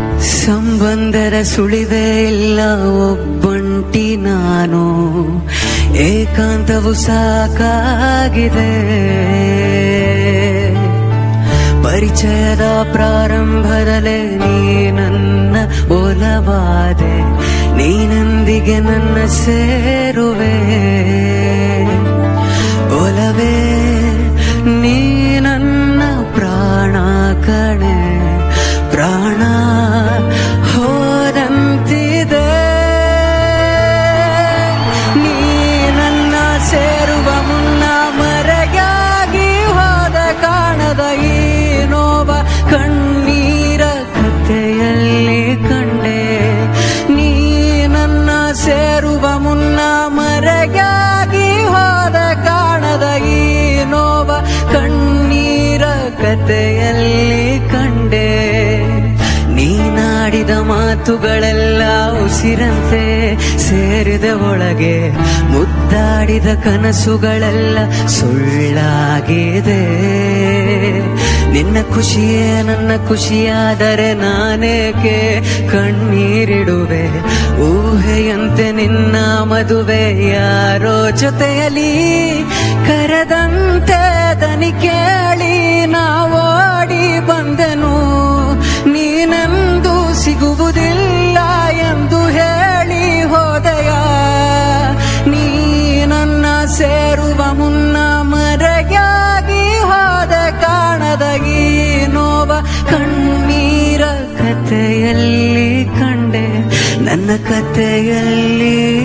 ಸಂಬಂಧರ ಸುಳಿವೆ ಇಲ್ಲ ಒಬ್ಬಂಟಿ ನಾನು ಏಕಾಂತವು ಸಾಕಾಗಿದೆ ಪರಿಚಯದ ಪ್ರಾರಂಭದಲ್ಲೇ ನೀ ನನ್ನ ಒಲವಾದೆ ನೀನೊಂದಿಗೆ ನನ್ನ ಸೇರುವೆ ಒಲವೇ ನೀ ನನ್ನ ಪ್ರಾಣ ಕಣೆ ಪ್ರಾಣ ಹೋದಂತಿದೆ ನೀ ನನ್ನ ಸೇರುವ ಮುನ್ನ ಮರೆಯಾಗಿ ಹೋದ ಕಾಣದ ಈ ನೋವ ಕಣ್ಣೀರ ಕಥೆಯಲ್ಲಿ ಕಂಡೆ ನೀ ನನ್ನ ಸೇರುವ ಮುನ್ನ ಮರೆಯಾಗಿ ಹೋದ ಕಾಣದ ಈ ನೋವ ಕಣ್ಣೀರ ಕಥೆಯಲ್ಲಿ ಕಂಡೆ ನೀನಾಡಿದ ಮಾತುಗಳೆಲ್ಲ ಉಸಿರಂತೆ ಸೇರಿದ ಒಳಗೆ ಮುದ್ದಾಡಿದ ಕನಸುಗಳೆಲ್ಲ ಸುಳ್ಳಾಗಿದೆ ನಿನ್ನ ಖುಷಿಯೇ ನನ್ನ ಖುಷಿಯಾದರೆ ನಾನೇಕೆ ಕಣ್ಣೀರಿಡುವೆ ಊಹೆಯಂತೆ ನಿನ್ನ ಮದುವೆ ಯಾರೋ ಜೊತೆಯಲಿ ಕರೆದಂತೆ ದನಿ ಕೇಳಿ ನಾವೋಡಿ ಬಂದೆನು ನೀನೆಂದು ಸಿಗುವುದಿಲ್ಲ ಎಂದು ಹೇಳಿ ಹೋದೆಯ ನೀ ನನ್ನ ಸೇರುವ ಮುನ್ನ ಮರೆಯಾಗಿ ಹೋದ ಕಾಣದ ಈ ನೋವ ಕಣ್ಣೀರ ಕಥೆಯಲ್ಲಿ ಕಂಡೆ ನನ್ನ ಕಥೆಯಲ್ಲಿ